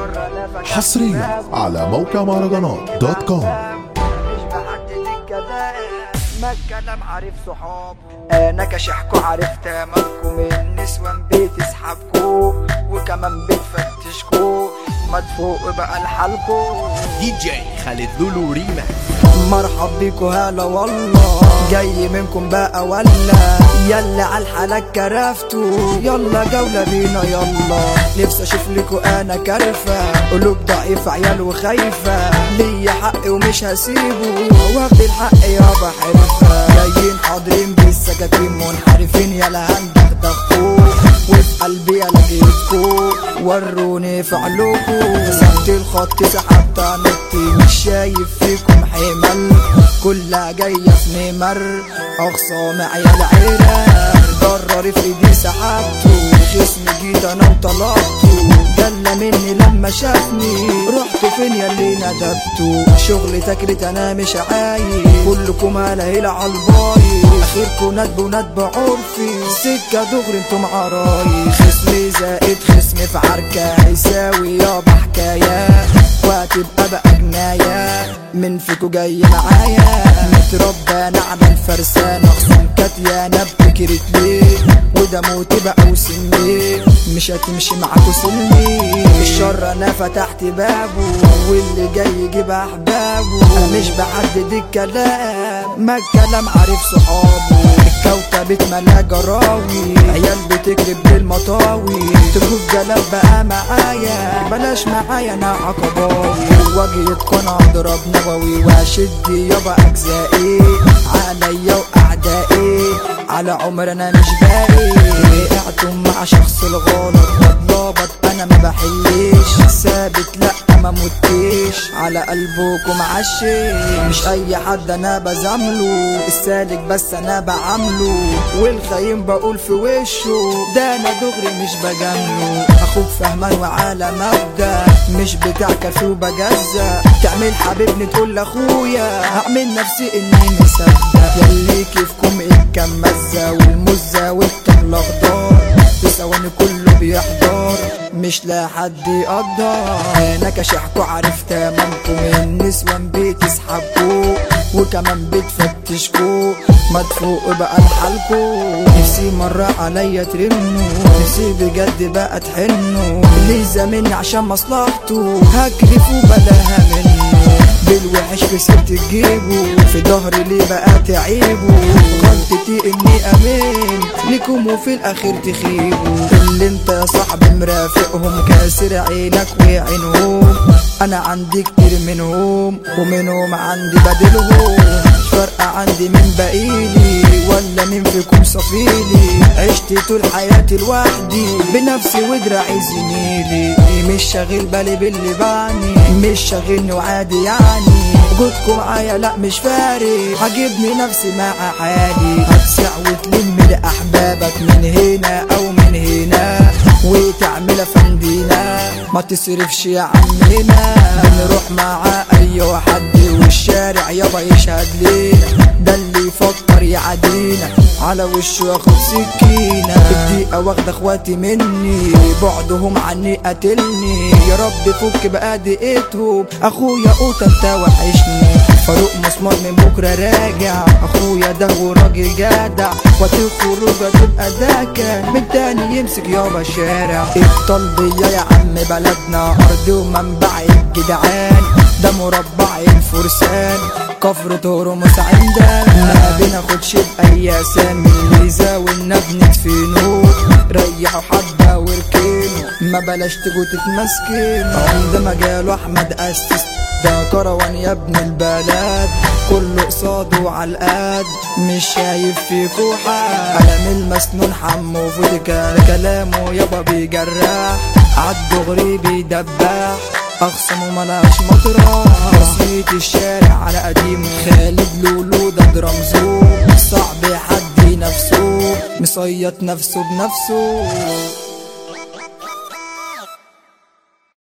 حصريا على موقع مهرجانات دوت كوم مش بحدد الكلام ما الكلام عارف صحاب انا كشحكو عارف تمامكم النسوان بتسحبكو وكمان بتفتشكو ما تفوق بقى لحالكو دي جي خالد لولو ريما مرحب بيكو هلا والله جاي منكم بقى ولا يلا على الحلق كرفتو يلا جولة بينا يلا نفسي اشوف لكو انا كرفة قلوب ضعيفة عيال وخايفة ليا حق ومش هسيبه واخد الحق يابا حرفة جايين حاضرين بالسكاكين منحرفين يلا هندغدغكو وفي قلبي يلا جيتكو وروني فعلكو سبت الخط سحبت نطي مش شايف فيكم حمل كلها جاية في نمر أخصام عيال عيرة ضرر في ايدي سحبته خصم جيت انا وطلبته جلى مني لما شافني رحت فين يا اللي ندبته شغل تكريت انا مش عايز كلكم هلا عالباي اخركم ندب وندب عرفي سكه دغري انتم عراي خصمي زائد خصمي في عركه هيساوي يابا حكايه وهتبقى بقى جناية من فيكو جاي معايا متربى نعمل فرسانة خصوم كاتيانة بفكرة ليه وده موتي بقى وسمي مش هتمشي معاكو سلمي الشر انا فتحت بابه واللي جاي يجيب احبابه انا مش بحدد الكلام ما الكلام عارف صحابه الكوكب اتملى جراوي عيال بتكرب بالمطاوي تشوف جلال بقى معايا بلاش معايا انا عقباوي وجهتكم اضرب نووي واشد يابا اجزائي عليا واعدائي على عمر انا مش باقي وقعتم مع شخص الغلط بتلخبط انا ما بحليش ثابت لا ما متيش على قلبكم عشي مش اي حد انا بزامله السالك بس انا بعامله والخاين بقول في وشه ده انا دغري مش بجامله اخوك فهمان وعلى مبدا مش بتاع كافي وبجزة تعمل حبيبني تقول لاخويا هعمل نفسي اني مصدق يلي كيفكم الكمزة والمزة والتم الاخضر في ثواني كله بيحضر مش لا حد يقدر انا كشحكو عارف تمامكم النسوان بتسحبكو وكمان بتفتشكو ما تفوق بقى لحالكو نفسي مرة عليا ترنوا نفسي بجد بقى تحنوا اللي زاملني عشان مصلحته هكرفه بلاها منه بالوحش في ست تجيبه في ظهري ليه بقى تعيبه غلطتي اني امين ليكم وفي الاخير تخيبوا اللي انت يا صاحبي مرافقهم كاسر عينك وعينهم انا عندي كتير منهم ومنهم عندي بدلهم مش فارقة عندي من بقيلي ولا مين فيكم صفيلي عشت طول حياتي لوحدي بنفسي ودراعي زميلي مش شاغل بالي باللي بعني مش شاغلني وعادي يعني وجودكم معايا لا مش فارق عاجبني نفسي مع حالي هتسع وتلم لأحبابك من هنا أو من هنا وتعمل فندينا ما تصرفش يا عمنا بنروح مع أي حد والشارع يابا يشهد لينا ده اللي يفكر يعادينا على وشه ياخد سكينة الدقيقة واخدة اخواتي مني بعدهم عني قاتلني يا رب فك بقى دقيقتهم اخويا قوت انت وحشني فاروق مسمار من بكرة راجع اخويا ده وراجل جدع وقت الخروجة تبقى داكة من تاني يمسك يابا الشارع الطلبية يا عم بلدنا ارض ومنبع الجدعان ده مربع الفرسان كفر تورمس عندنا ما بناخدش بأي أسامي اللي زاولنا بندفنه ريحوا حبة واركنوا ما بلاش تجوا تتمسكنوا عند مجاله أحمد أسس ده كروان يا ابن البلد كله قصاده على القد مش شايف فيكو حد قلم المسنون حمو فودكا كلامه يابا بيجرح عالدغري بيدبح اخصم وملاش مطرح رسمية الشارع على قديم خالد لولو ده درمزو صعب حد نفسه مصيط نفسه بنفسه